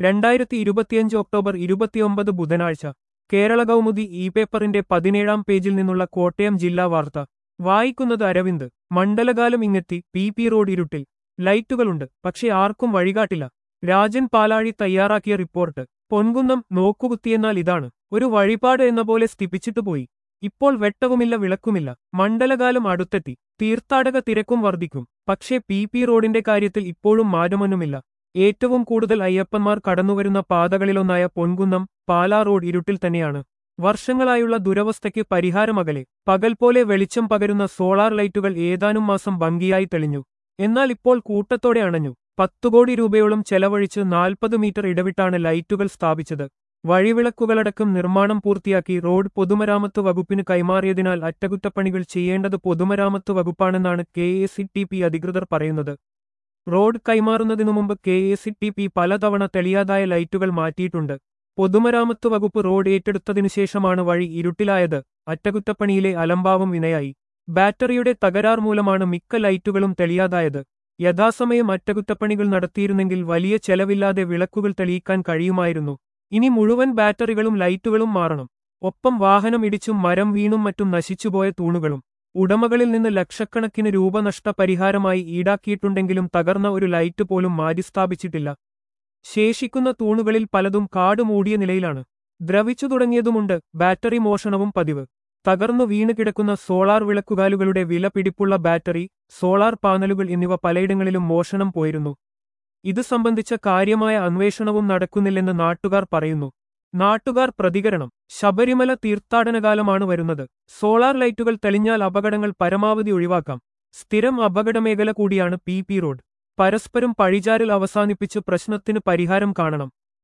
രണ്ടായിരത്തി ഇരുപത്തിയഞ്ച് ഒക്ടോബർ ഇരുപത്തിയൊമ്പത് ബുധനാഴ്ച കേരള കൗമുദി ഇ പേപ്പറിന്റെ പതിനേഴാം പേജിൽ നിന്നുള്ള കോട്ടയം ജില്ലാ വാർത്ത വായിക്കുന്നത് അരവിന്ദ് മണ്ഡലകാലം ഇങ്ങെത്തി പി പി റോഡ് ഇരുട്ടിൽ ലൈറ്റുകളുണ്ട് പക്ഷെ ആർക്കും വഴികാട്ടില്ല രാജൻ പാലാഴി തയ്യാറാക്കിയ റിപ്പോർട്ട് പൊൻകുന്നം നോക്കുകുത്തിയെന്നാൽ ഇതാണ് ഒരു വഴിപാട് എന്ന പോലെ സ്ഥിപ്പിച്ചിട്ടു പോയി ഇപ്പോൾ വെട്ടവുമില്ല വിളക്കുമില്ല മണ്ഡലകാലം അടുത്തെത്തി തീർത്ഥാടക തിരക്കും വർദ്ധിക്കും പക്ഷേ പി പി റോഡിന്റെ കാര്യത്തിൽ ഇപ്പോഴും മാറ്റമൊന്നുമില്ല ഏറ്റവും കൂടുതൽ അയ്യപ്പന്മാർ കടന്നുവരുന്ന പാതകളിലൊന്നായ പൊൻകുന്നം പാലാ റോഡ് ഇരുട്ടിൽ തന്നെയാണ് വർഷങ്ങളായുള്ള ദുരവസ്ഥയ്ക്ക് പരിഹാരമകലെ പകൽ പോലെ വെളിച്ചം പകരുന്ന സോളാർ ലൈറ്റുകൾ ഏതാനും മാസം ഭംഗിയായി തെളിഞ്ഞു എന്നാൽ ഇപ്പോൾ കൂട്ടത്തോടെ അണഞ്ഞു പത്തു കോടി രൂപയോളം ചെലവഴിച്ച് നാൽപ്പത് മീറ്റർ ഇടവിട്ടാണ് ലൈറ്റുകൾ സ്ഥാപിച്ചത് വഴിവിളക്കുകളടക്കം നിർമ്മാണം പൂർത്തിയാക്കി റോഡ് പൊതുമരാമത്ത് വകുപ്പിന് കൈമാറിയതിനാൽ അറ്റകുറ്റപ്പണികൾ ചെയ്യേണ്ടത് പൊതുമരാമത്ത് വകുപ്പാണെന്നാണ് K A C T P അധികൃതർ പറയുന്നത് റോഡ് കൈമാറുന്നതിനു മുമ്പ് K A C T P പലതവണ തെളിയാതായ ലൈറ്റുകൾ മാറ്റിയിട്ടുണ്ട് പൊതുമരാമത്ത് വകുപ്പ് റോഡ് ഏറ്റെടുത്തതിനു ശേഷമാണ് വഴി ഇരുട്ടിലായത് അറ്റകുറ്റപ്പണിയിലെ അലംഭാവം വിനയായി ബാറ്ററിയുടെ തകരാർ മൂലമാണ് മിക്ക ലൈറ്റുകളും തെളിയാതായത് യഥാസമയം അറ്റകുറ്റപ്പണികൾ നടത്തിയിരുന്നെങ്കിൽ വലിയ ചെലവില്ലാതെ വിളക്കുകൾ തെളിയിക്കാൻ കഴിയുമായിരുന്നു ഇനി മുഴുവൻ ബാറ്ററികളും ലൈറ്റുകളും മാറണം ഒപ്പം വാഹനം ഇടിച്ചും മരം വീണും മറ്റും നശിച്ചുപോയ തൂണുകളും ഉടമകളിൽ നിന്ന് ലക്ഷക്കണക്കിന് രൂപ നഷ്ടപരിഹാരമായി ഈടാക്കിയിട്ടുണ്ടെങ്കിലും തകർന്ന ഒരു ലൈറ്റ് പോലും മാറ്റിസ്ഥാപിച്ചിട്ടില്ല ശേഷിക്കുന്ന തൂണുകളിൽ പലതും കാട് മൂടിയ നിലയിലാണ് ദ്രവിച്ചു തുടങ്ങിയതുമുണ്ട് ബാറ്ററി മോഷണവും പതിവ് തകർന്നു വീണ് കിടക്കുന്ന സോളാർ വിളക്കുകാലുകളുടെ വില പിടിപ്പുള്ള ബാറ്ററി സോളാർ പാനലുകൾ എന്നിവ പലയിടങ്ങളിലും മോഷണം പോയിരുന്നു ഇത് സംബന്ധിച്ച കാര്യമായ അന്വേഷണവും നടക്കുന്നില്ലെന്ന് നാട്ടുകാർ പറയുന്നു നാട്ടുകാർ പ്രതികരണം ശബരിമല തീർത്ഥാടനകാലമാണ് വരുന്നത് സോളാർ ലൈറ്റുകൾ തെളിഞ്ഞാൽ അപകടങ്ങൾ പരമാവധി ഒഴിവാക്കാം സ്ഥിരം അപകടമേഖല കൂടിയാണ് പി പി റോഡ് പരസ്പരം പഴിചാരൽ അവസാനിപ്പിച്ച് പ്രശ്നത്തിന് പരിഹാരം കാണണം